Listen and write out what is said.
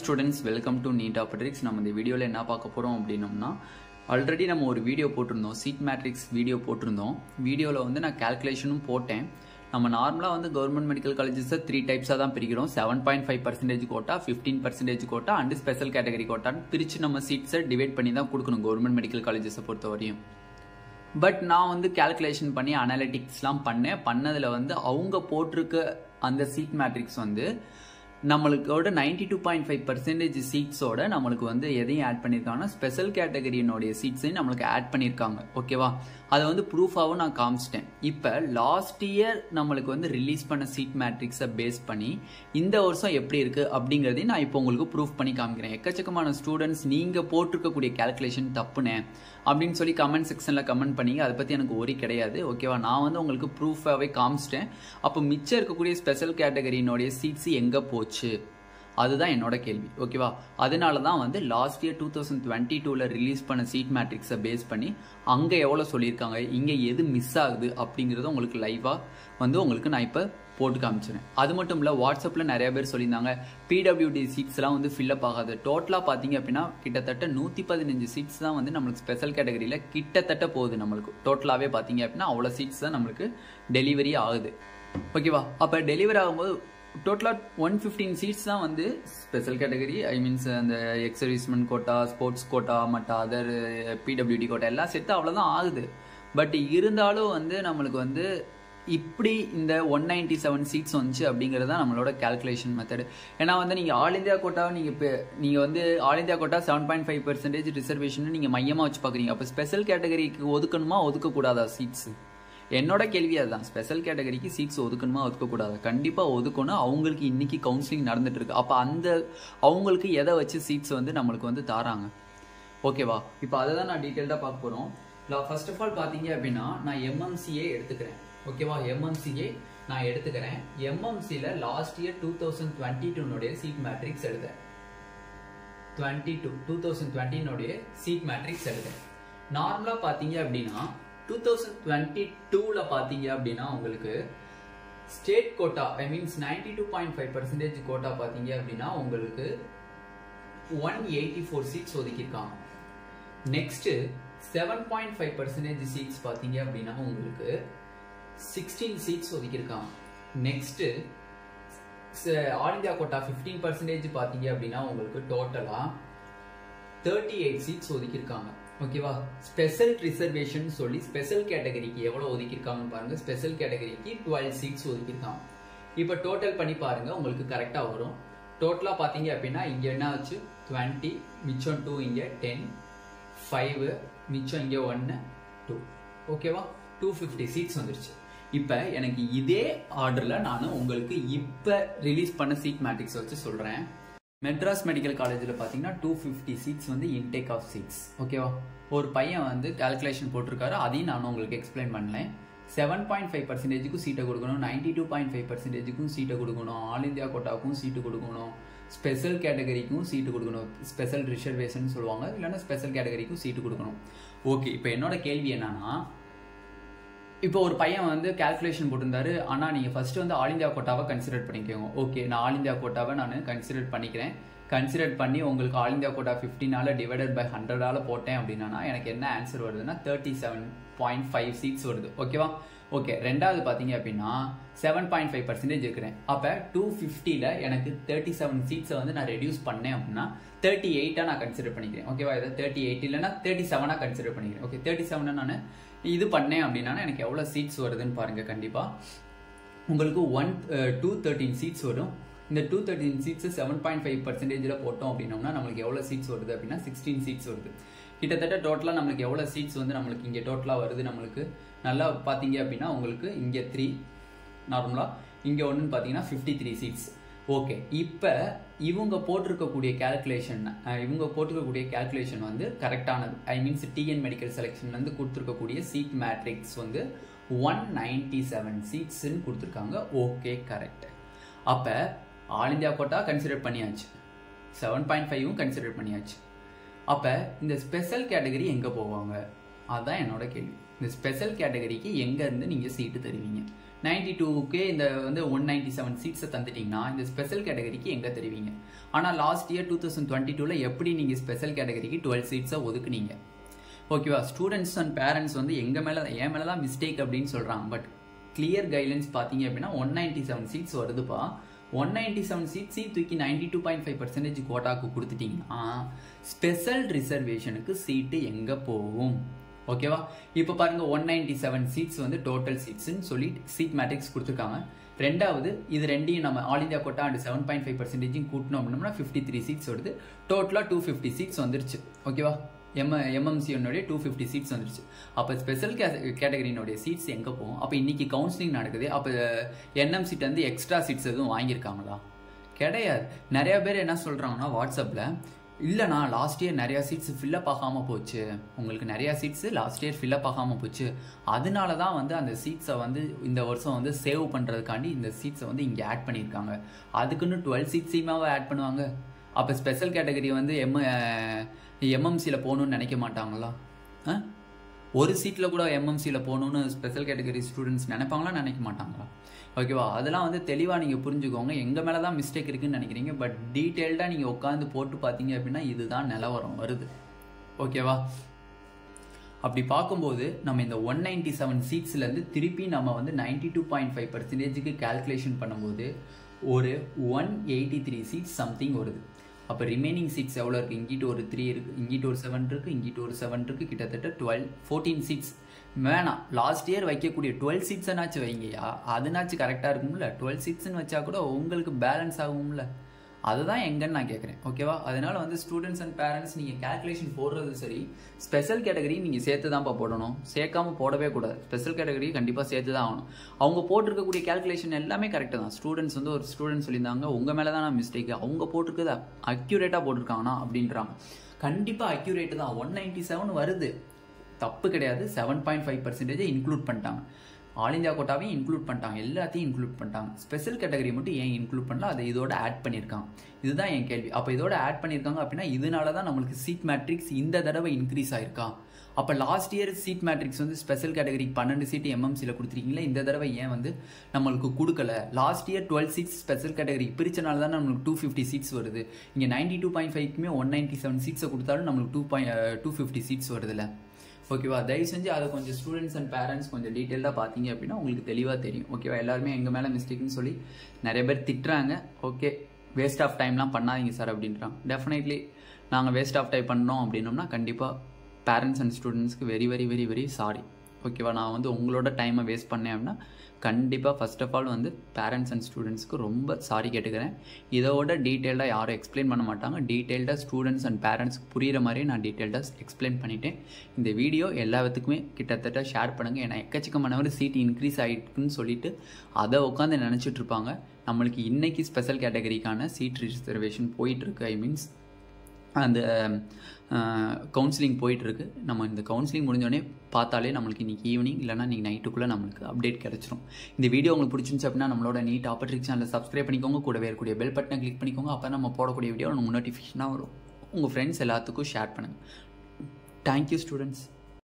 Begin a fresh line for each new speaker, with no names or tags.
students welcome to NEET Aptrix நம்ம இந்த வீடியோவில் என்ன பார்க்க போகிறோம் அப்படின்னோம்னா ஆல்ரெடி நம்ம ஒரு வீடியோ போட்டிருந்தோம் சீட் மேட்ரிக்ஸ் வீடியோ போட்டிருந்தோம் வீடியோவில் வந்து நான் கால்குலேஷனும் போட்டேன் நம்ம நார்மலாக வந்து கவர்மெண்ட் மெடிக்கல் காலேஜஸை த்ரீ டைப்ஸாக தான் பிரிக்கிறோம் seven point five percentage quota fifteen percentage quota and special category கோட்டான்னு பிரித்து நம்ம சீட்ஸை டிவைட் பண்ணி தான் கொடுக்கணும் கவர்மெண்ட் மெடிக்கல் காலேஜஸை பொறுத்த வரையும் பட் நான் வந்து கால்குலேஷன் பண்ணி அனாலிட்டிக்ஸ்லாம் பண்ணேன் பண்ணதில் வந்து அவங்க போட்டிருக்க அந்த சீட் மேட்ரிக்ஸ் வந்து நம்மளுக்கோட ninety two point five percentage சீட்ஸோட நம்மளுக்கு வந்து எதையும் ஆட் பண்ணியிருக்காங்கன்னா ஸ்பெஷல் கேட்டகரியினுடைய சீட்ஸையும் நம்மளுக்கு ஆட் பண்ணியிருக்காங்க ஓகேவா அதை வந்து ப்ரூஃபாகவும் நான் காமிச்சிட்டேன் இப்போ லாஸ்ட் இயர் நம்மளுக்கு வந்து ரிலீஸ் பண்ண சீட் மேட்ரிக்ஸை பேஸ் பண்ணி இந்த வருஷம் எப்படி இருக்கு அப்படிங்கிறதையும் நான் இப்போ உங்களுக்கு ப்ரூஃப் பண்ணி காமிக்கிறேன் எக்கச்சக்கமான ஸ்டூடெண்ட்ஸ் நீங்கள் போட்டிருக்கக்கூடிய கால்குலேஷன் தப்புனே அப்படின்னு சொல்லி கமெண்ட் செக்ஷனில் கமெண்ட் பண்ணீங்க அதை பற்றி எனக்கு ஒரி கிடையாது ஓகேவா நான் வந்து உங்களுக்கு ப்ரூஃபாகவே காமிச்சிட்டேன் அப்போ மிச்சம் இருக்கக்கூடிய ஸ்பெஷல் கேட்டகரியினுடைய சீட்ஸ் எங்கே போச்சு அதுதான் என்னோட கேள்வி ஓகேவா அதனால தான் வந்து last year two thousand twenty டூவில் ரிலீஸ் பண்ண சீட் மேட்ரிக்ஸை பேஸ் பண்ணி அங்கே எவ்வளோ சொல்லியிருக்காங்க இங்கே எது மிஸ் ஆகுது அப்படிங்கிறத உங்களுக்கு லைவாக வந்து உங்களுக்கு நான் இப்போ போட்டு காமிச்சிடுறேன் அது மட்டும் இல்லை வாட்ஸ்அப்பில் நிறைய பேர் சொல்லியிருந்தாங்க பிடபிள்யூடி சீட்ஸ்லாம் வந்து ஃபில்லப் ஆகாது டோட்டலாக பார்த்தீங்க அப்படின்னா கிட்டத்தட்ட நூற்றி பதினஞ்சு சீட்ஸ் தான் வந்து நம்மளுக்கு ஸ்பெஷல் கேட்டகரியில் கிட்டத்தட்ட போகுது நம்மளுக்கு டோட்டலாகவே பார்த்தீங்க அப்படின்னா அவ்வளோ சீட்ஸ் தான் நம்மளுக்கு டெலிவரி ஆகுது ஓகேவா அப்போ டெலிவரி ஆகும்போது டோட்டலாக ஒன் ஃபிஃப்டீன் சீட்ஸ் தான் வந்து ஸ்பெஷல் கேட்டகரி ஐ மீன்ஸ் அந்த எக்ஸர்வீஸ்மெண்ட் கோட்டா ஸ்போர்ட்ஸ் கோட்டா மற்ற அதர் பிடபிள்யூடி கோட்டா எல்லாம் சேர்த்து அவ்வளோதான் ஆகுது பட் இருந்தாலும் வந்து நம்மளுக்கு வந்து இப்படி இந்த ஒன் நைன்டி செவன் சீட்ஸ் வந்துச்சு அப்படிங்கிறது தான் நம்மளோட கேல்குலேஷன் மெத்தடு ஏன்னா வந்து நீங்கள் ஆல் இந்தியா கோட்டாவை நீங்கள் இப்போ நீங்கள் வந்து all India quota seven point five percentage reservation நீங்கள் மையமாக வச்சு பார்க்குறீங்க அப்போ ஸ்பெஷல் கேட்டகரிக்கு ஒதுக்கணுமா ஒதுக்கக்கூடாதா சீட்ஸ் என்னோட கேள்வி அதுதான் ஸ்பெஷல் கேட்டகரிக்கு சீட்ஸ் ஒதுக்கணுமா ஒதுக்கக்கூடாது கண்டிப்பாக ஒதுக்கணும் அவங்களுக்கு இன்னைக்கு கவுன்சிலிங் நடந்துட்டு இருக்கு அப்போ அந்த அவங்களுக்கு எதை வச்சு சீட்ஸ் வந்து நம்மளுக்கு வந்து தாராங்க ஓகேவா இப்போ அதை தான் நான் டீட்டெயில்டாக பார்க்க போகிறோம் ஃபர்ஸ்ட் ஆஃப் ஆல் பார்த்தீங்க அப்படின்னா நான் எம்எம்சிஏ எடுத்துக்கிறேன் ஓகேவா எம்எம்சிஏ நான் எடுத்துக்கிறேன் எம்எம்சியில் last year two thousand twenty டூனுடைய சீட் மேட்ரிக்ஸ் எழுதுறேன் டுவெண்ட்டி டூ டூ தௌசண்ட் டுவெண்ட்டினுடைய சீட் மேட்ரிக்ஸ் எழுதுறேன் நார்மலாக பார்த்தீங்க அப்படின்னா டூ தௌசண்ட் டுவெண்ட்டி டூவில் பார்த்தீங்க அப்படின்னா உங்களுக்கு state quota I means ninety two point five percentage quota பார்த்தீங்க அப்படின்னா உங்களுக்கு ஒன் எயிட்டி ஃபோர் சீட்ஸ் ஒதுக்கியிருக்காங்க next seven point five percentage seats பார்த்தீங்க அப்படின்னா உங்களுக்கு சிக்ஸ்டீன் சீட்ஸ் ஒதுக்கியிருக்காங்க next all India quota fifteen percentage பார்த்தீங்க அப்படின்னா உங்களுக்கு டோட்டலாக தேர்ட்டி எயிட் சீட்ஸ் ஒதுக்கியிருக்காங்க ஓகேவா ஸ்பெஷல் ரிசர்வேஷன் சொல்லி ஸ்பெஷல் கேட்டகரிக்கு எவ்வளோ ஒதுக்கியிருக்காங்கன்னு பாருங்க ஸ்பெஷல் கேட்டகரிக்கு டுவெல் சீட்ஸ் ஒதுக்கியிருக்காங்க இப்போ டோட்டல் பண்ணி பாருங்க உங்களுக்கு கரெக்டாக வரும் டோட்டலாக பார்த்தீங்க அப்படின்னா இங்கே என்ன ஆச்சு டுவெண்ட்டி மிச்சம் டூ இங்கே டென் ஃபைவ் மிச்சம் இங்கே ஒன்று டூ ஓகேவா டூ ஃபிஃப்டி சீட்ஸ் வந்துருச்சு இப்போ எனக்கு இதே ஆர்டரில் நான் உங்களுக்கு இப்போ ரிலீஸ் பண்ண சீட் மேட்ரிக்ஸ் வச்சு சொல்கிறேன் மெட்ராஸ் மெடிக்கல் காலேஜில் பார்த்தீங்கன்னா டூ ஃபிஃப்டி சீட்ஸ் வந்து இன்டேக் ஆஃப் சீட்ஸ் ஓகேவா ஒரு பையன் வந்து கால்குலேஷன் போட்டிருக்காரு அதையும் நான் உங்களுக்கு எக்ஸ்பிளைன் பண்ணலேன் செவன் பாயிண்ட் ஃபைவ் பர்சன்டேஜுக்கும் சீட்டை கொடுக்கணும் நைன்டி டூ பாயிண்ட் ஃபைவ் பர்சன்டேஜுக்கும் சீட்டை கொடுக்கணும் ஆல் இந்தியா கோட்டாவுக்கும் சீட்டு கொடுக்கணும் ஸ்பெஷல் கேட்டகரிக்கும் சீட்டு கொடுக்கணும் ஸ்பெஷல் ரிசர்வேஷன் சொல்லுவாங்க இல்லைன்னா ஸ்பெஷல் கேட்டகரிக்கும் சீட்டு கொடுக்கணும் ஓகே இப்போ என்னோட கேள்வி என்னன்னா இப்போ ஒரு பையன் வந்து கால்குலேஷன் போட்டிருந்தாரு ஆனால் நீங்கள் ஃபர்ஸ்ட் வந்து ஆல் இந்தியா கோட்டாவை கன்சிடர் பண்ணிக்கோங்க ஓகே நான் ஆல் இந்தியா கோட்டாவை நான் கன்சிடர் பண்ணிக்கிறேன் கன்சிடர் பண்ணி உங்களுக்கு ஆல் இந்தியா கோட்டா ஃபிஃப்டினால டிவைடட் பை ஹண்ட்ரடால போட்டேன் அப்படின்னா எனக்கு என்ன ஆன்சர் வருதுன்னா thirty seven point five seats வருது ஓகேவா ஓகே ரெண்டாவது பார்த்தீங்க அப்படின்னா செவன் பாயிண்ட் ஃபைவ் பர்சன்டேஜ் இருக்கிறேன் அப்போ டூ ஃபிஃப்டியில் எனக்கு தேர்ட்டி செவன் சீட்ஸை வந்து நான் ரெடியூஸ் பண்ணேன் அப்படின்னா தேர்ட்டி எயிட்டாக நான் கன்சிடர் பண்ணிக்கிறேன் ஓகேவா இதை தேர்ட்டி எயிட் இல்லைனா தேர்ட்டி செவனாக கன்சிடர் பண்ணிக்கிறேன் ஓகே தேர்ட்டி செவனை நான் இது பண்ணேன் அப்படின்னா எனக்கு எவ்வளோ சீட்ஸ் வருதுன்னு பாருங்கள் கண்டிப்பாக உங்களுக்கு ஒன் டூ தேர்ட்டீன் சீட்ஸ் வரும் இந்த two thirteen seats seven point five பர்சன்டேஜில் போட்டோம் அப்படின்னோம்னா நம்மளுக்கு எவ்வளோ சீட்ஸ் வருது அப்படின்னா சிக்ஸ்டீன் சீட்ஸ் வருது கிட்டத்தட்ட டோட்டலாக நம்மளுக்கு எவ்வளோ சீட்ஸ் வந்து நம்மளுக்கு இங்கே டோட்டலாக வருது நம்மளுக்கு நல்லா பார்த்தீங்க அப்படின்னா உங்களுக்கு இங்கே த்ரீ நார்மலாக இங்கே ஒன்றுன்னு பார்த்தீங்கன்னா ஃபிஃப்டி த்ரீ சீட்ஸ் ஓகே இப்போ இவங்க போட்டிருக்கக்கூடிய கேல்குலேஷன் இவங்க போட்டிருக்கக்கூடிய கேல்குலேஷன் வந்து கரெக்டானது I means TN medical selection வந்து கொடுத்துருக்கக்கூடிய சீட் மேட்ரிக்ஸ் வந்து ஒன் நைன்டி செவன் சீட்ஸ்ன்னு கொடுத்துருக்காங்க ஓகே கரெக்ட் அப்போ ஆல் இந்தியா கோட்டா கன்சிடர் பண்ணியாச்சு செவன் பாயிண்ட் ஃபைவும் கன்சிடர் பண்ணியாச்சு அப்போ இந்த ஸ்பெஷல் கேட்டகரி எங்கே போவாங்க அதுதான் என்னோட கேள்வி இந்த ஸ்பெஷல் கேட்டகரிக்கு எங்கேருந்து நீங்கள் சீட்டு தருவீங்க நைன்டி டூக்கே இந்த வந்து ஒன் நைன்டி செவன் சீட்ஸை தந்துட்டீங்கன்னா இந்த ஸ்பெஷல் கேட்டகரிக்கு எங்கே தருவீங்க ஆனால் last year two thousand twenty டூவில் எப்படி நீங்கள் ஸ்பெஷல் கேட்டகரிக்கு டுவெல் சீட்ஸை ஒதுக்குனீங்க ஓகேவா ஸ்டூடெண்ட்ஸ் அண்ட் பேரண்ட்ஸ் வந்து எங்கள் மேலே என் மேலே தான் மிஸ்டேக் அப்படின்னு சொல்கிறாங்க பட் கிளியர் கைட்லைன்ஸ் பார்த்தீங்க அப்படின்னா ஒன் நைன்டி செவன் சீட்ஸ் வருதுப்பா ஒன் நைன்டி செவன் சீட்ஸையும் தூக்கி ninety two point five percentage கோட்டாக்கு கொடுத்துட்டீங்கன்னா ஸ்பெஷல் ரிசர்வேஷனுக்கு சீட்டு எங்கே போகும் ஓகேவா இப்போ பாருங்க ஒன் நைன்டி செவன் சீட்ஸ் வந்து டோட்டல் சீட்ஸ்னு சொல்லி சீட் மேட்ரிக்ஸ் கொடுத்துருக்காங்க ரெண்டாவது இது ரெண்டையும் நம்ம all India quota and seven point five பர்சன்டேஜும் கூட்டணும் அப்படின்னா ஃபிஃப்டி த்ரீ சீட்ஸ் வருது டோட்டலாக டூ ஃபிஃப்டி சீட்ஸ் வந்துருச்சு ஓகேவா எம் எம்எம்சியோடைய டூ ஃபிஃப்டி சீட்ஸ் வந்துருச்சு அப்போ ஸ்பெஷல் கே கேட்டகரியினுடைய சீட்ஸ் எங்கே போகும் அப்போ இன்னைக்கு கவுன்சிலிங் நடக்குது அப்போ என்எம்சிட்ட வந்து எக்ஸ்ட்ரா சீட்ஸ் எதுவும் வாங்கியிருக்காங்களா கிடையாது நிறைய பேர் என்ன சொல்கிறாங்கன்னா வாட்ஸ்அப்பில் இல்லைண்ணா லாஸ்ட் இயர் நிறையா சீட்ஸ் ஃபில்லப் ஆகாமல் போச்சு உங்களுக்கு நிறையா சீட்ஸு லாஸ்ட் இயர் ஃபில்லப் ஆகாமல் போச்சு அதனால தான் வந்து அந்த சீட்ஸை வந்து இந்த வருஷம் வந்து சேவ் பண்ணுறதுக்காண்டி இந்த சீட்ஸை வந்து இங்கே ஆட் பண்ணியிருக்காங்க அதுக்குன்னு டுவெல் சீட்ஸையுமாவே ஆட் பண்ணுவாங்க அப்போ ஸ்பெஷல் கேட்டகரி வந்து எம் எம்எம்சியில் போகணுன்னு நினைக்க மாட்டாங்களா ஆ ஒரு சீட்டில் கூட எம்எம்சியில் போகணுன்னு ஸ்பெஷல் கேட்டகரி ஸ்டூடெண்ட்ஸ் நினைப்பாங்களா நினைக்க மாட்டாங்களா ஓகேவா அதெல்லாம் வந்து தெளிவாக நீங்கள் புரிஞ்சுக்கோங்க எங்கள் மேலே தான் மிஸ்டேக் இருக்குன்னு நினைக்கிறீங்க பட் டீட்டெயில்டாக நீங்கள் உட்காந்து போட்டு பார்த்தீங்க அப்படின்னா இதுதான் நிலவரம் வருது ஓகேவா அப்படி பார்க்கும்போது நம்ம இந்த ஒன் நைன்டி செவன் சீட்ஸ்லேருந்து திருப்பி நம்ம வந்து நைன்டி டூ பாயிண்ட் ஃபைவ் பர்சன்டேஜுக்கு கேல்குலேஷன் பண்ணும்போது ஒரு one eighty three seats something வருது அப்போ ரிமைனிங் சீட்ஸ் எவ்வளோ இருக்குது இங்கிட்டு ஒரு த்ரீ இருக்குது இங்கிட்டு ஒரு செவன் இருக்குது இங்கிட்டு ஒரு செவன் இருக்குது கிட்டத்தட்ட டுவெல் ஃபோர்டீன் சீட்ஸ் வேணாம் லாஸ்ட் இயர் வைக்கக்கூடிய டுவெல் சீட்ஸனாச்சும் வைங்கயா அதுனாச்சும் கரெக்டாக இருக்கும்ல டுவெல் சீட்ஸ்னு வச்சா கூட உங்களுக்கு பேலன்ஸ் ஆகும்ல அதுதான் எங்கன்னு நான் கேட்குறேன் ஓகேவா அதனால வந்து ஸ்டூடெண்ட்ஸ் அண்ட் பேரண்ட்ஸ் நீங்கள் கேல்குலேஷன் போடுறது சரி ஸ்பெஷல் கேட்டகரி நீங்கள் சேர்த்து தான்ப்பா போடணும் சேர்க்காம போடவே கூடாது ஸ்பெஷல் கேட்டகரி கண்டிப்பாக சேர்த்து தான் ஆகணும் அவங்க போட்டிருக்கக்கூடிய கேல்குலேஷன் எல்லாமே கரெக்டு தான் ஸ்டூடெண்ட்ஸ் வந்து ஒரு ஸ்டூடெண்ட் சொல்லியிருந்தாங்க உங்கள் மேலே தான் மிஸ்டேக் அவங்க போட்டிருக்குது அக்யூரேட்டாக போட்டிருக்காங்கண்ணா அப்படின்றாங்க கண்டிப்பாக அக்யூரேட்டு தான் ஒன் நைன்டி செவன் வருது தப்பு கிடையாது செவன் பாயிண்ட் ஃபைவ் பர்சன்டேஜை இன்க்ளூட் பண்ணிட்டாங்க ஆல் இந்தியா கோட்டாவையும் இன்க்ளூட் பண்ணிட்டாங்க எல்லாத்தையும் இன்க்ளூட் பண்ணிட்டாங்க ஸ்பெஷல் கேட்டகரி மட்டும் ஏன் இன்க்ளூட் பண்ணல அதை இதோட ஆட் பண்ணியிருக்காங்க இதுதான் என் கேள்வி அப்போ இதோட ஆட் பண்ணியிருக்காங்க அப்படின்னா இதனால தான் நம்மளுக்கு சீட் மேட்ரிக்ஸ் இந்த தடவை இன்க்ரீஸ் ஆயிருக்கா அப்போ லாஸ்ட் இயர் சீட் மேட்ரிக்ஸ் வந்து ஸ்பெஷல் கேட்டகரிக்கு பன்னெண்டு சீட் எம்எம்சியில் கொடுத்துருக்கீங்களா இந்த தடவை ஏன் வந்து நம்மளுக்கு கொடுக்கல last year twelve seats special category பிரிச்சனால தான் நம்மளுக்கு டூ ஃபிஃப்டி சீட்ஸ் வருது இங்கே நைன்டி டூ பாயிண்ட் ஃபைவ்க்குமே ஒன் நைன்ட்டி செவன் சீட்ஸை கொடுத்தாலும் நம்மளுக்கு two point two fifty seats வருதுல்ல ஓகேவா தயவு செஞ்சு அதை கொஞ்சம் ஸ்டூடெண்ட்ஸ் அண்ட் பேரண்ட்ஸ் கொஞ்சம் டீட்டெயிலாக பார்த்தீங்க அப்படின்னா உங்களுக்கு தெளிவாக தெரியும் ஓகேவா எல்லாருமே எங்கள் மேலே மிஸ்டேக்னு சொல்லி நிறைய பேர் திட்டுறாங்க ஓகே வேஸ்ட் ஆஃப் டைம்லாம் பண்ணாதீங்க சார் அப்படின்றாங்க டெஃபினெட்லி நாங்கள் வேஸ்ட் ஆஃப் டைம் பண்ணோம் அப்படின்னோம்னா கண்டிப்பாக பேரண்ட்ஸ் அண்ட் ஸ்டூடெண்ட்ஸ்க்கு very very very very sorry ஓகேவா நான் வந்து உங்களோட டைமை வேஸ்ட் பண்ணேன் அப்படின்னா கண்டிப்பாக ஃபர்ஸ்ட் ஆஃப் ஆல் வந்து பேரண்ட்ஸ் அண்ட் ஸ்டூடெண்ட்ஸ்க்கு ரொம்ப சாரி கேட்டுக்கிறேன் இதோட டீட்டெயில்டாக யாரும் எக்ஸ்பிளைன் பண்ண மாட்டாங்க டீட்டெயில்டாக ஸ்டூடெண்ட்ஸ் அண்ட் பேரண்ட்ஸ்க்கு புரிகிற மாதிரி நான் டீட்டெயில்டாக எக்ஸ்பிளைன் பண்ணிட்டேன் இந்த வீடியோ எல்லாத்துக்குமே கிட்டத்தட்ட ஷேர் பண்ணுங்கள் ஏன்னா எக்கச்சக்கமானவர் சீட் இன்க்ரீஸ் ஆகிட்டுன்னு சொல்லிட்டு அதை உட்காந்து நினச்சிட்டு இருப்பாங்க நம்மளுக்கு இன்னைக்கு ஸ்பெஷல் கேட்டகரிக்கான சீட் ரிசர்வேஷன் போயிட்டுருக்கு ஐ மீன்ஸ் அந்த கவுன்சிலிங் போயிட்டுருக்கு நம்ம இந்த கவுன்சிலிங் முடிஞ்சோடனே பார்த்தாலே நம்மளுக்கு இன்றைக்கி ஈவினிங் இல்லைனா இன்றைக்கி நைட்டுக்குள்ளே நம்மளுக்கு அப்டேட் கிடச்சிரும் இந்த வீடியோ உங்களுக்கு பிடிச்சிருந்துச்சு அப்படின்னா நம்மளோட நீட் ஆப்பர்ட்ரிக் சேனலில் சப்ஸ்கிரைப் பண்ணிக்கோங்க கூடவே இருக்கக்கூடிய பெல் பட்டனை கிளிக் பண்ணிக்கோங்க அப்போ நம்ம போடக்கூடிய வீடியோ உங்களுக்கு நோட்டிஃபிகேஷனாக வரும் உங்கள் ஃப்ரெண்ட்ஸ் எல்லாத்துக்கும் ஷேர் பண்ணுங்கள் தேங்க்யூ ஸ்டூடெண்ட்ஸ்